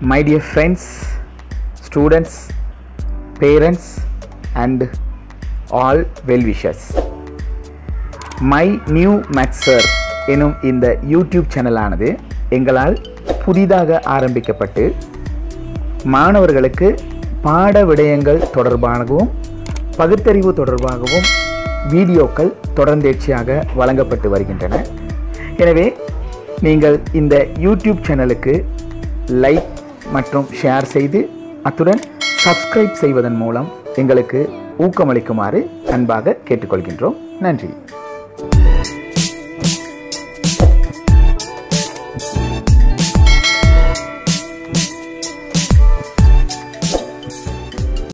my dear friends, students, parents, and all well wishers. My new Maxer எனும் இந்த YouTube சேனலானது எங்களால் புதிதாக ஆரம்பிக்கப்பட்டு மாணவர்களுக்கு பாட விடயங்கள் தொடர்பாகவும் பகுத்தறிவு தொடர்பாகவும் வீடியோக்கள் தொடர்ந்தேர்ச்சியாக வழங்கப்பட்டு வருகின்றன எனவே நீங்கள் இந்த யூடியூப் சேனலுக்கு லைக் மற்றும் ஷேர் செய்து அத்துடன் சப்ஸ்கிரைப் செய்வதன் மூலம் எங்களுக்கு ஊக்கமளிக்குமாறு அன்பாக கேட்டுக்கொள்கின்றோம் நன்றி